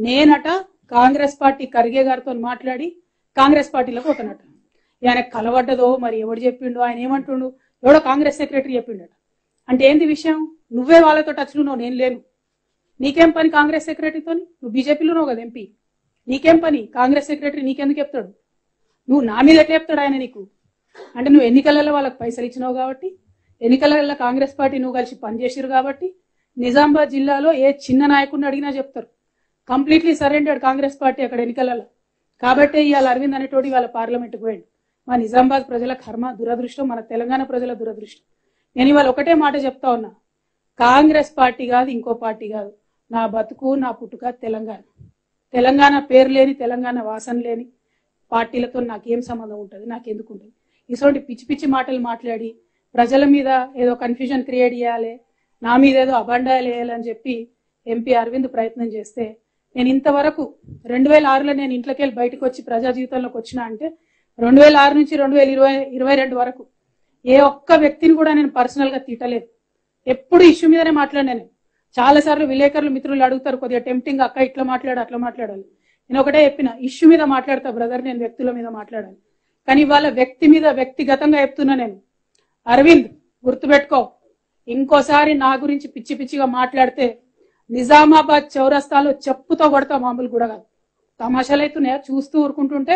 నేనట Congress party Kharge గారితో మాట్లాడి కాంగ్రెస్ పార్టీలో పోతానట ఆయన కలవడ్డదో మరి ఎవడు చెప్పిండో ఆయన ఏమంటుండు ఎవడో కాంగ్రెస్ సెక్రటరీ చెప్పిండట అంటే ఏంది విషయం నువ్వే వాళ్ళతో టచ్లో ఉన్నావు నేను లేను నీకేం పని కాంగ్రెస్ సెక్రటరీతో నువ్వు బీజేపీలో ఉన్నావు కదా ఎంపీ నీకేం పని కాంగ్రెస్ సెక్రటరీ నీకెందుకు చెప్తాడు నువ్వు నా మీద ఎట్లా చెప్తాడు ఆయన నీకు అంటే నువ్వు ఎన్నికలలో వాళ్ళకి పైసలు ఇచ్చినావు కాబట్టి ఎన్నికలలో కాంగ్రెస్ పార్టీ నువ్వు కలిసి పనిచేసిరు కాబట్టి నిజామాబాద్ జిల్లాలో ఏ చిన్న నాయకుడిని అడిగినా చెప్తారు కంప్లీట్లీ సరెండర్డ్ కాంగ్రెస్ పార్టీ అక్కడ ఎన్నికలలో కాబట్టే ఇవాళ అరవింద్ అనేటోడు ఇవాళ పార్లమెంట్కి పోయాడు మా నిజామాబాద్ ప్రజల కర్మ దురదృష్టం మన తెలంగాణ ప్రజల దురదృష్టం నేను ఇవాళ ఒకటే మాట చెప్తా ఉన్నా కాంగ్రెస్ పార్టీ కాదు ఇంకో పార్టీ కాదు నా బతుకు నా పుట్టుక తెలంగాణ తెలంగాణ పేరు లేని తెలంగాణ వాసన లేని పార్టీలతో నాకేం సంబంధం ఉంటుంది నాకెందుకు ఉంటుంది ఇటువంటి పిచ్చి పిచ్చి మాటలు మాట్లాడి ప్రజల మీద ఏదో కన్ఫ్యూజన్ క్రియేట్ చేయాలి నా మీద ఏదో అబండాలు వేయాలని చెప్పి ఎంపీ అరవింద్ ప్రయత్నం చేస్తే నేను ఇంతవరకు రెండు వేల ఆరులో నేను ఇంట్లోకి వెళ్ళి బయటకు వచ్చి ప్రజా జీవితంలోకి వచ్చిన అంటే రెండు వేల ఆరు నుంచి రెండు వేల ఇరవై ఇరవై రెండు వరకు ఏ ఒక్క వ్యక్తిని కూడా నేను పర్సనల్ గా తిట్టలేదు ఎప్పుడు ఇష్యూ మీదనే మాట్లాడినా నేను చాలా సార్లు విలేకరులు మిత్రులు అడుగుతారు కొద్దిగా టెంప్టింగ్ అక్క ఇట్లా మాట్లాడు అట్లా మాట్లాడాలి నేను ఒకటే చెప్పిన ఇష్యూ మీద మాట్లాడతా బ్రదర్ నేను వ్యక్తుల మీద మాట్లాడాలి కానీ వాళ్ళ వ్యక్తి మీద వ్యక్తిగతంగా చెప్తున్నా నేను అరవింద్ గుర్తుపెట్టుకో ఇంకోసారి నా గురించి పిచ్చి పిచ్చిగా మాట్లాడితే నిజామాబాద్ చౌరస్తాలో చెప్పుతో కొడతా మామూలు కూడా కాదు తమాషాలు అవుతున్నాయా చూస్తూ ఊరుకుంటుంటే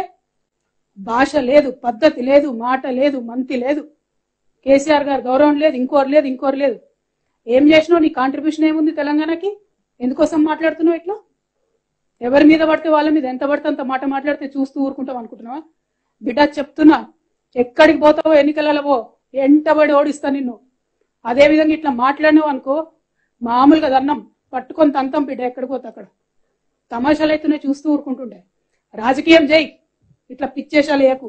భాష లేదు పద్ధతి లేదు మాట లేదు మంతి లేదు కేసీఆర్ గారు గౌరవం లేదు ఇంకోరు లేదు ఇంకోరు లేదు ఏం చేసినావు నీ కాంట్రిబ్యూషన్ ఏముంది తెలంగాణకి ఎందుకోసం మాట్లాడుతున్నావు ఇట్లా ఎవరి మీద పడితే వాళ్ళ మీద ఎంత పడితే అంత మాట మాట్లాడితే చూస్తూ ఊరుకుంటాం అనుకుంటున్నావా బిడ్డ చెప్తున్నా ఎక్కడికి పోతావో ఎన్నికలలో పో ఎంటబడి ఓడిస్తా నిన్ను అదే విధంగా ఇట్లా మాట్లాడినావు అనుకో మామూలుగా దన్నం పట్టుకొని తంతం బిడ్డ ఎక్కడికి పోతా అక్కడ తమాషాలు అయితేనే చూస్తూ ఊరుకుంటుండే రాజకీయం చేయి ఇట్లా పిచ్చేషాలు వేయకు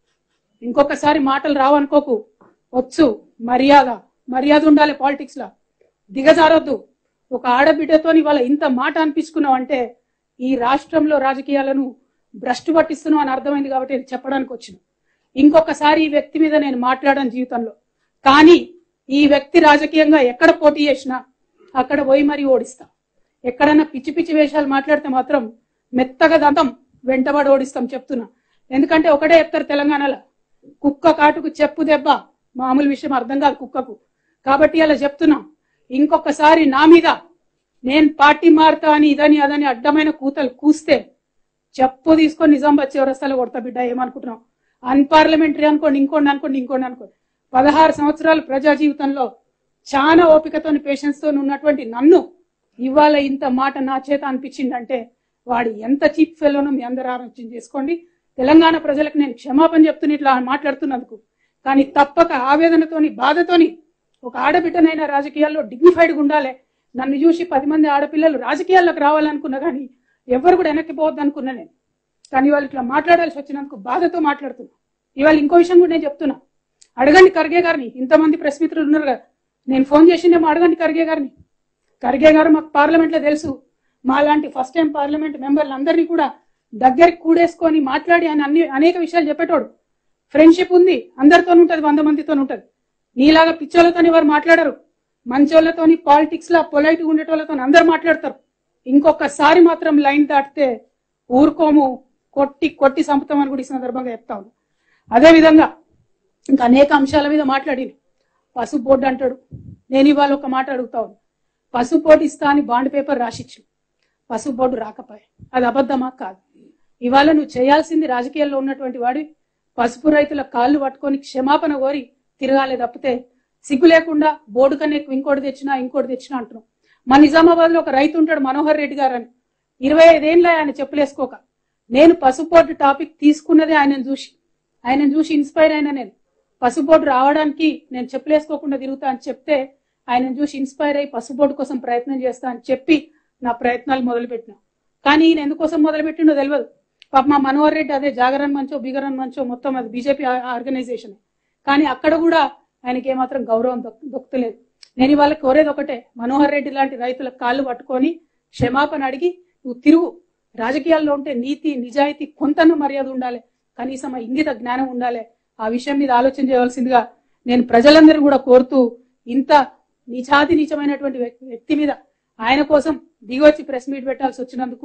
ఇంకొకసారి మాటలు రావనుకోకు వచ్చు మర్యాద మర్యాద ఉండాలి పాలిటిక్స్ లా దిగజారొద్దు ఒక ఆడబిడ్డతో ఇవాళ ఇంత మాట అనిపించుకున్నావు అంటే ఈ రాష్ట్రంలో రాజకీయాలను భ్రష్టు పట్టిస్తున్నావు అని అర్థమైంది కాబట్టి ఇది చెప్పడానికి వచ్చిన ఇంకొకసారి ఈ వ్యక్తి మీద నేను మాట్లాడాను జీవితంలో కానీ ఈ వ్యక్తి రాజకీయంగా ఎక్కడ పోటీ చేసినా అక్కడ పోయి మరీ ఓడిస్తా ఎక్కడైనా పిచ్చి పిచ్చి వేషాలు మాట్లాడితే మాత్రం మెత్తగా దంతం వెంటబడి ఓడిస్తాం చెప్తున్నా ఎందుకంటే ఒకటే చెప్తారు తెలంగాణలో కుక్క కాటుకు చెప్పు దెబ్బ మామూలు విషయం అర్థం కాదు కుక్కకు కాబట్టి అలా చెప్తున్నా ఇంకొకసారి నా మీద నేను పార్టీ మారుతా అని ఇదని అదని అడ్డమైన కూతలు కూస్తే చెప్పు తీసుకొని నిజామాబాద్ చివరస్తాలో కొడతా బిడ్డ ఏమనుకుంటున్నావు అన్పార్లమెంటరీ అనుకోండి ఇంకోండి అనుకోండి ఇంకోండి అనుకోండి పదహారు సంవత్సరాలు ప్రజా జీవితంలో చాలా ఓపికతోని పేషెన్స్ తోని ఉన్నటువంటి నన్ను ఇవాళ ఇంత మాట నా చేత అనిపించిందంటే వాడు ఎంత చీప్ ఫెలోనో మీ అందరూ ఆలోచన చేసుకోండి తెలంగాణ ప్రజలకు నేను క్షమాపణ చెప్తున్న ఇట్లా మాట్లాడుతున్నందుకు కానీ తప్పక ఆవేదనతోని బాధతోని ఒక ఆడబిడ్డనైనా రాజకీయాల్లో డిగ్నిఫైడ్గా ఉండాలి నన్ను చూసి పది మంది ఆడపిల్లలు రాజకీయాల్లోకి రావాలనుకున్నా కానీ ఎవరు కూడా వెనక్కి పోవద్దు అనుకున్నా నేను కానీ వాళ్ళు ఇట్లా మాట్లాడాల్సి వచ్చినందుకు బాధతో మాట్లాడుతున్నా ఇవాళ ఇంకో విషయం కూడా నేను చెప్తున్నా అడగండి ఖర్గే గారిని ఇంతమంది ప్రెస్ మిత్రులు ఉన్నారు కదా నేను ఫోన్ చేసిందేమో అడగండి ఖర్గే గారిని ఖర్గే గారు మాకు పార్లమెంట్ లో తెలుసు మా లాంటి ఫస్ట్ టైం పార్లమెంట్ మెంబర్లు అందరినీ కూడా దగ్గరికి కూడేసుకొని మాట్లాడి ఆయన అన్ని అనేక విషయాలు చెప్పేటోడు ఫ్రెండ్షిప్ ఉంది అందరితో ఉంటది వంద మందితో ఉంటది నీలాగా పిచ్చోళ్ళతో ఎవరు మాట్లాడరు మంచోళ్ళతోని పాలిటిక్స్ లా పొలైట్ ఉండేటోళ్ళతో అందరు మాట్లాడతారు ఇంకొకసారి మాత్రం లైన్ దాటితే ఊరుకోము కొట్టి కొట్టి సంపుతామని కూడా ఈ సందర్భంగా చెప్తా ఉన్నా అదే విధంగా ఇంకా అనేక అంశాల మీద మాట్లాడింది పసుపు బోర్డు అంటాడు నేను ఇవాళ ఒక మాట అడుగుతా ఉన్నా పసుపు బోర్డు ఇస్తా అని బాండ్ పేపర్ రాసిచ్చు పసుపు బోర్డు రాకపోయా అది అబద్ధమా కాదు ఇవాళ నువ్వు చేయాల్సింది రాజకీయాల్లో ఉన్నటువంటి వాడి పసుపు రైతుల కాళ్ళు పట్టుకొని క్షమాపణ కోరి తిరగాలి తప్పితే సిగ్గు లేకుండా బోర్డు కన్నా ఎక్కువ ఇంకోటి తెచ్చినా ఇంకోటి తెచ్చినా అంటున్నాం మా నిజామాబాద్ లో ఒక రైతు ఉంటాడు మనోహర్ రెడ్డి గారు అని ఇరవై ఐదేళ్ళ ఆయన చెప్పులేసుకోక నేను పసుపు బోర్డు టాపిక్ తీసుకున్నదే ఆయనను చూసి ఆయనను చూసి ఇన్స్పైర్ అయినా నేను పసుపు బోర్డు రావడానికి నేను చెప్పులేసుకోకుండా తిరుగుతా అని చెప్తే ఆయనను చూసి ఇన్స్పైర్ అయ్యి పసుపు బోర్డు కోసం ప్రయత్నం చేస్తా అని చెప్పి నా ప్రయత్నాలు మొదలుపెట్టినా కానీ ఈయన ఎందుకోసం మొదలుపెట్టిండో తెలియదు పాప మా మనోహర్ రెడ్డి అదే జాగరణ మంచో బిగరన్ మంచో మొత్తం అది బీజేపీ ఆర్గనైజేషన్ కానీ అక్కడ కూడా ఆయనకి ఏమాత్రం గౌరవం దొక్- దొక్కుతలేదు నేను ఇవాళ కోరేది ఒకటే మనోహర్ రెడ్డి లాంటి రైతుల కాళ్ళు పట్టుకొని క్షమాపణ అడిగి నువ్వు తిరుగు రాజకీయాల్లో ఉంటే నీతి నిజాయితీ కొంతను మర్యాద ఉండాలి కనీసం ఆ ఇంగిత జ్ఞానం ఉండాలి ఆ విషయం మీద ఆలోచన చేయవలసిందిగా నేను ప్రజలందరూ కూడా కోరుతూ ఇంత నిజాతి నిజమైనటువంటి వ్యక్- వ్యక్తి మీద ఆయన కోసం దిగొచ్చి ప్రెస్ మీట్ పెట్టాల్సి వచ్చినందుకు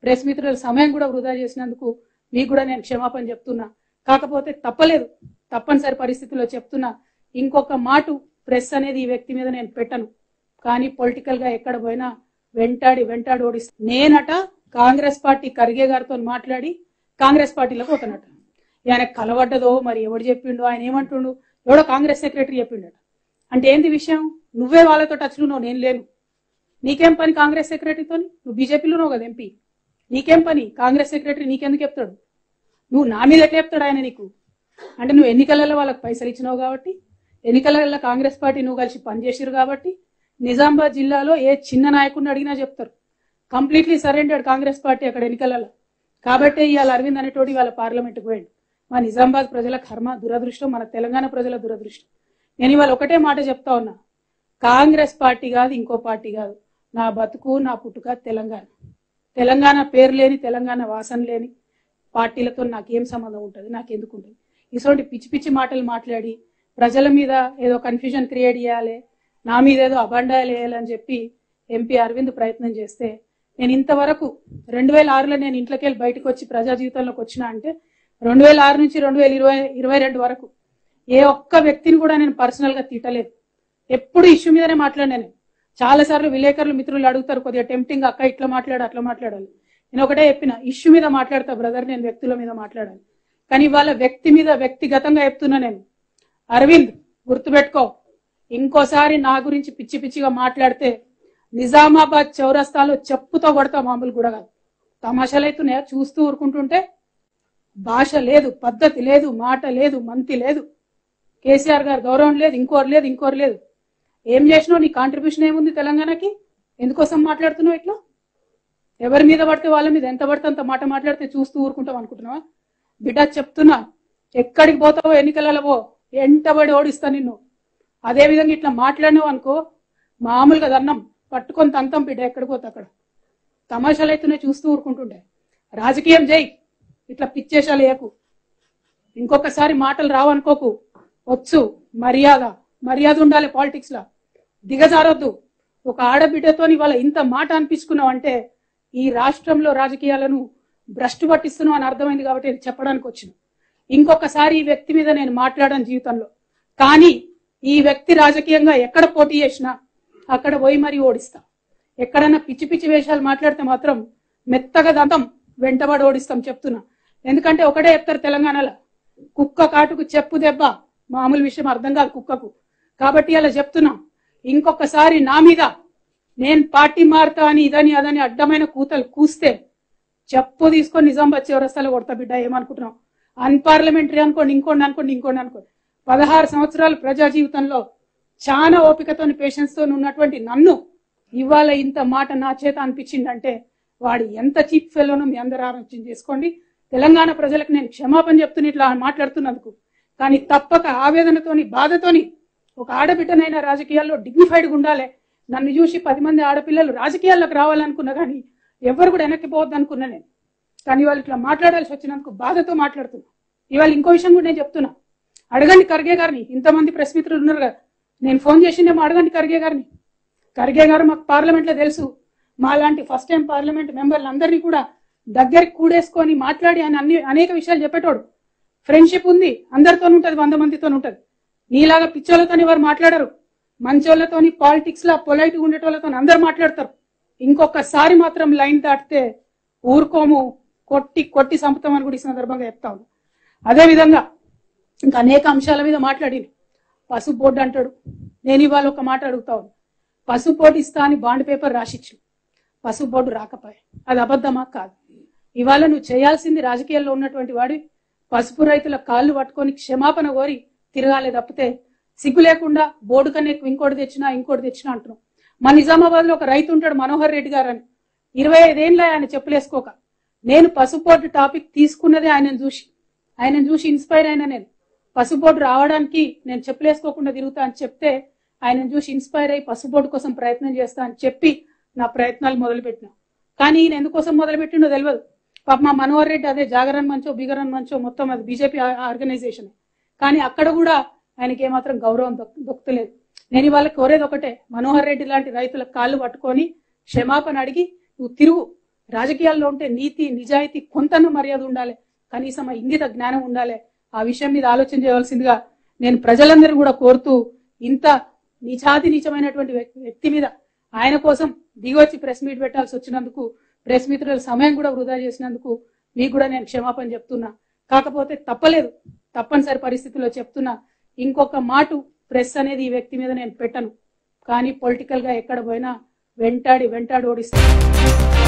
ప్రెస్ మిత్రుల సమయం కూడా వృధా చేసినందుకు మీకు కూడా నేను క్షమాపణ చెప్తున్నా కాకపోతే తప్పలేదు తప్పనిసరి పరిస్థితుల్లో చెప్తున్నా ఇంకొక మాట ప్రెస్ అనేది ఈ వ్యక్తి మీద నేను పెట్టను కానీ పొలిటికల్ గా ఎక్కడ పోయినా వెంటాడి వెంటాడి ఓడిస్తా నేనట కాంగ్రెస్ పార్టీ ఖర్గే గారితో మాట్లాడి కాంగ్రెస్ పార్టీలో పోతానట ఆయన కలవడ్డదో మరి ఎవడు చెప్పిండు ఆయన ఏమంటుండు ఎవడో కాంగ్రెస్ సెక్రటరీ చెప్పిండట అంటే ఏంది విషయం నువ్వే వాళ్ళతో టచ్లో ఉన్నావు నేను లేను నీకేం పని కాంగ్రెస్ సెక్రటరీతో నువ్వు బీజేపీలో ఉన్నావు కదా ఎంపీ నీకేం పని కాంగ్రెస్ సెక్రటరీ నీకెందుకు చెప్తాడు నువ్వు నా మీద ఎట్లా చెప్తాడు ఆయన నీకు అంటే నువ్వు ఎన్నికలలో వాళ్ళకి పైసలు ఇచ్చినావు కాబట్టి ఎన్నికలలో కాంగ్రెస్ పార్టీ నువ్వు కలిసి పనిచేసిరు కాబట్టి నిజామాబాద్ జిల్లాలో ఏ చిన్న నాయకుడిని అడిగినా చెప్తారు కంప్లీట్లీ సరెండర్డ్ కాంగ్రెస్ పార్టీ అక్కడ ఎన్నికలలో కాబట్టి ఇవాళ అరవింద్ అనేటోడు ఇవాళ పార్లమెంట్కి పోయాడు మా నిజామాబాద్ ప్రజల కర్మ దురదృష్టం మన తెలంగాణ ప్రజల దురదృష్టం నేను ఇవాళ ఒకటే మాట చెప్తా ఉన్నా కాంగ్రెస్ పార్టీ కాదు ఇంకో పార్టీ కాదు నా బతుకు నా పుట్టుక తెలంగాణ తెలంగాణ పేరు లేని తెలంగాణ వాసన లేని పార్టీలతో నాకేం సంబంధం ఉంటుంది నాకెందుకు ఉంటుంది ఇటువంటి పిచ్చి పిచ్చి మాటలు మాట్లాడి ప్రజల మీద ఏదో కన్ఫ్యూజన్ క్రియేట్ చేయాలి నా మీద ఏదో అబండాలు వేయాలని చెప్పి ఎంపీ అరవింద్ ప్రయత్నం చేస్తే నేను ఇంతవరకు రెండు వేల ఆరులో నేను ఇంట్లోకి వెళ్ళి బయటకు వచ్చి ప్రజా జీవితంలోకి వచ్చిన అంటే రెండు వేల ఆరు నుంచి రెండు వేల ఇరవై ఇరవై రెండు వరకు ఏ ఒక్క వ్యక్తిని కూడా నేను పర్సనల్ గా తిట్టలేదు ఎప్పుడు ఇష్యూ మీదనే మాట్లాడాను చాలా సార్లు విలేకరులు మిత్రులు అడుగుతారు కొద్దిగా టెంప్టింగ్ అక్క ఇట్లా మాట్లాడు అట్లా మాట్లాడాలి నేను ఒకటే చెప్పిన ఇష్యూ మీద మాట్లాడతా బ్రదర్ నేను వ్యక్తుల మీద మాట్లాడాలి కానీ వాళ్ళ వ్యక్తి మీద వ్యక్తిగతంగా చెప్తున్నా నేను అరవింద్ గుర్తుపెట్టుకో ఇంకోసారి నా గురించి పిచ్చి పిచ్చిగా మాట్లాడితే నిజామాబాద్ చౌరస్తాలో చెప్పుతో కొడతా మామూలు కూడా కాదు తమాషాలు అవుతున్నాయా చూస్తూ ఊరుకుంటుంటే భాష లేదు పద్ధతి లేదు మాట లేదు మంతి లేదు కేసీఆర్ గారు గౌరవం లేదు ఇంకోరు లేదు ఇంకోరు లేదు ఏం చేసినావు నీ కాంట్రిబ్యూషన్ ఏముంది తెలంగాణకి ఎందుకోసం మాట్లాడుతున్నావు ఇట్లా ఎవరి మీద పడితే వాళ్ళ మీద ఎంత పడితే అంత మాట మాట్లాడితే చూస్తూ ఊరుకుంటాం అనుకుంటున్నావా బిడ్డ చెప్తున్నా ఎక్కడికి పోతావో ఎన్నికలలో పో ఎంటబడి ఓడిస్తా నిన్ను అదే విధంగా ఇట్లా మాట్లాడినావు అనుకో మామూలుగా దన్నం పట్టుకొని తంతం బిడ్డ ఎక్కడికి పోతే అక్కడ తమాషాలు అయితేనే చూస్తూ ఊరుకుంటుండే రాజకీయం చేయి ఇట్లా పిచ్చేషాలు వేయకు ఇంకొకసారి మాటలు రావనుకోకు వచ్చు మర్యాద మర్యాద ఉండాలి పాలిటిక్స్ లో దిగజారొద్దు ఒక ఆడబిడ్డతో ఇవాళ ఇంత మాట అనిపించుకున్నావు అంటే ఈ రాష్ట్రంలో రాజకీయాలను భ్రష్టు పట్టిస్తున్నావు అని అర్థమైంది కాబట్టి ఇది చెప్పడానికి వచ్చిన ఇంకొకసారి ఈ వ్యక్తి మీద నేను మాట్లాడను జీవితంలో కానీ ఈ వ్యక్తి రాజకీయంగా ఎక్కడ పోటీ చేసినా అక్కడ పోయి మరీ ఓడిస్తా ఎక్కడైనా పిచ్చి పిచ్చి వేషాలు మాట్లాడితే మాత్రం మెత్తగా దంతం వెంటబడి ఓడిస్తాం చెప్తున్నా ఎందుకంటే ఒకటే చెప్తారు తెలంగాణలో కుక్క కాటుకు చెప్పు దెబ్బ మామూలు విషయం అర్థం కాదు కుక్కకు కాబట్టి అలా చెప్తున్నా ఇంకొకసారి నా మీద నేను పార్టీ మారుతా అని ఇదని అదని అడ్డమైన కూతలు కూస్తే చెప్పు తీసుకొని నిజామాబాద్ చివరస్తాలో కొడతా బిడ్డ ఏమనుకుంటున్నావు అన్పార్లమెంటరీ అనుకోండి ఇంకోండి అనుకోండి ఇంకోండి అనుకోండి పదహారు సంవత్సరాలు ప్రజా జీవితంలో చాలా ఓపికతోని పేషెన్స్ తో ఉన్నటువంటి నన్ను ఇవాళ ఇంత మాట నా చేత అనిపించిందంటే వాడు ఎంత చీప్ ఫెలోనో మీ అందరూ ఆలోచన చేసుకోండి తెలంగాణ ప్రజలకు నేను క్షమాపణ చెప్తున్న ఇట్లా మాట్లాడుతున్నందుకు కానీ తప్పక ఆవేదనతోని బాధతోని ఒక ఆడబిడ్డనైనా రాజకీయాల్లో డిగ్నిఫైడ్గా ఉండాలి నన్ను చూసి పది మంది ఆడపిల్లలు రాజకీయాల్లోకి రావాలనుకున్నా కానీ ఎవరు కూడా వెనక్కి పోవద్దు అనుకున్నా నేను కానీ వాళ్ళు ఇట్లా మాట్లాడాల్సి వచ్చినందుకు బాధతో మాట్లాడుతున్నా ఇవాళ ఇంకో విషయం కూడా నేను చెప్తున్నా అడగండి ఖర్గే గారిని ఇంతమంది ప్రెస్ మిత్రులు ఉన్నారు కదా నేను ఫోన్ చేసిందేమో అడగండి ఖర్గే గారిని ఖర్గే గారు మాకు పార్లమెంట్ లో తెలుసు మా లాంటి ఫస్ట్ టైం పార్లమెంట్ మెంబర్లు అందరినీ కూడా దగ్గరికి కూడేసుకొని మాట్లాడి ఆయన అన్ని అనేక విషయాలు చెప్పేటోడు ఫ్రెండ్షిప్ ఉంది అందరితో ఉంటది వంద మందితో ఉంటది నీలాగా పిచ్చోళ్ళతోని వారు మాట్లాడరు మంచోళ్ళతోని పాలిటిక్స్ లా పొలైట్ ఉండేటోళ్ళతో అందరు మాట్లాడతారు ఇంకొకసారి మాత్రం లైన్ దాటితే ఊరుకోము కొట్టి కొట్టి సంపుతామని కూడా ఈ సందర్భంగా చెప్తా ఉన్నాను అదే విధంగా ఇంకా అనేక అంశాల మీద మాట్లాడింది పసుపు బోర్డు అంటాడు నేను ఇవాళ ఒక మాట అడుగుతా ఉన్నా పసుపు బోర్డు ఇస్తా అని బాండ్ పేపర్ రాసిచ్చు పసుపు బోర్డు రాకపోయే అది అబద్ధమా కాదు ఇవాళ నువ్వు చేయాల్సింది రాజకీయాల్లో ఉన్నటువంటి వాడి పసుపు రైతుల కాళ్ళు పట్టుకొని క్షమాపణ కోరి తిరగాలి తప్పితే సిగ్గు లేకుండా బోర్డు కన్నా ఎక్కువ ఇంకోటి తెచ్చినా ఇంకోటి తెచ్చినా అంటున్నాం మా నిజామాబాద్ లో ఒక రైతు ఉంటాడు మనోహర్ రెడ్డి గారు అని ఇరవై ఐదేళ్ళ ఆయన చెప్పులేసుకోక నేను పసుపు బోర్డు టాపిక్ తీసుకున్నదే ఆయనను చూసి ఆయనను చూసి ఇన్స్పైర్ అయినా నేను పసుపు బోర్డు రావడానికి నేను చెప్పులేసుకోకుండా తిరుగుతా అని చెప్తే ఆయనను చూసి ఇన్స్పైర్ అయ్యి పసుపు బోర్డు కోసం ప్రయత్నం చేస్తా అని చెప్పి నా ప్రయత్నాలు మొదలుపెట్టినా కానీ ఈయన ఎందుకోసం మొదలుపెట్టిండో తెలియదు పాప మా మనోహర్ రెడ్డి అదే జాగరణ మంచో బిగరన్ మంచో మొత్తం అది బీజేపీ ఆర్గనైజేషన్ కానీ అక్కడ కూడా ఆయనకి ఏమాత్రం గౌరవం దొక్- దొక్కుతలేదు నేను ఇవాళ కోరేది ఒకటే మనోహర్ రెడ్డి లాంటి రైతుల కాళ్ళు పట్టుకొని క్షమాపణ అడిగి నువ్వు తిరుగు రాజకీయాల్లో ఉంటే నీతి నిజాయితీ కొంతన్న మర్యాద ఉండాలి కనీసం ఆ ఇంగిత జ్ఞానం ఉండాలి ఆ విషయం మీద ఆలోచన చేయవలసిందిగా నేను ప్రజలందరూ కూడా కోరుతూ ఇంత నిజాతి నీచమైనటువంటి వ్యక్- వ్యక్తి మీద ఆయన కోసం దిగొచ్చి ప్రెస్ మీట్ పెట్టాల్సి వచ్చినందుకు ప్రెస్ మిత్రుల సమయం కూడా వృధా చేసినందుకు మీకు కూడా నేను క్షమాపణ చెప్తున్నా కాకపోతే తప్పలేదు తప్పనిసరి పరిస్థితుల్లో చెప్తున్నా ఇంకొక మాట ప్రెస్ అనేది ఈ వ్యక్తి మీద నేను పెట్టను కానీ పొలిటికల్ గా ఎక్కడ పోయినా వెంటాడి వెంటాడి ఓడిస్తాను